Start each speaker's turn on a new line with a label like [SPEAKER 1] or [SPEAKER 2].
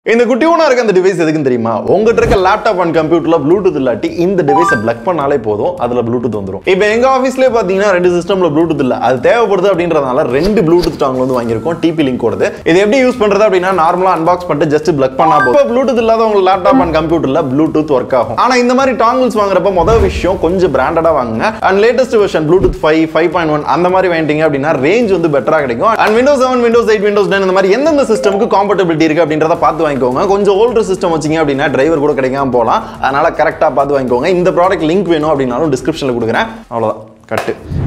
[SPEAKER 1] இந்த குட்டியோனா இருக்க அந்த டிவைஸ் எதுக்குன்னு தெரியுமா உங்ககிட்ட இருக்க லேப்டாப் அண்ட் கம்ப்யூட்டர்ல ப்ளூடூத் இல்லாட்டி இந்த டிவைஸை பிளக் பண்ணாலே போதும் அதுல ப்ளூடூத் வந்துடும் இப்போ எங்க ஆஃபீஸ்லேயே பார்த்தீங்கன்னா ரெண்டு சிஸ்டம்ல ப்ளூடூத் இல்ல அது தேவைப்படுது அப்படின்றதுனால ரெண்டு ப்ளூடூத் டாங்ல வந்து வாங்கியிருக்கோம் டிபி லிங்க் ஓடுது இது எப்படி யூஸ் பண்றது அப்படின்னா நார்மலா அன்பாக்ஸ் பண்ணிட்டு ஜஸ்ட் பிளக் பண்ணா போதும் இப்போ ப்ளூடூத் இல்லாத உங்க லேப்டாப் அண்ட் கம்ப்யூட்டர்ல ப்ளூடூத் ஒர்க் ஆகும் ஆனா இந்த மாதிரி டாங்கிள்ஸ் வாங்குறப்ப முதல் விஷயம் கொஞ்சம் பிராண்டடா வாங்குங்க and latest version Bluetooth five five point one அந்த மாதிரி வாங்கிட்டீங்க அப்படின்னா ரேஞ்ச் வந்து பெட்டரா கிடைக்கும் and Windows seven Windows eight Windows nine இந்த மாதிரி எந்தெந்த சிஸ்டமுக்கு காம்பட்டபிலிட்டி இருக்கு அப்படின்றத பார்த்து வாங்கிக்கோங்க கொஞ்சம் ஓல்டர் சிஸ்டம் வச்சிங்க அப்படின்னா டிரைவர் கூட கிடைக்காம போகலாம் அதனால கரெக்டாக பார்த்து வாங்கிக்கோங்க இந்த ப்ராடக்ட் லிங்க் வேணும் அப்படின்னாலும் டிஸ்கிரிப்ஷனில் கொடுக்குறேன் அவ்வளோதான் கட்டு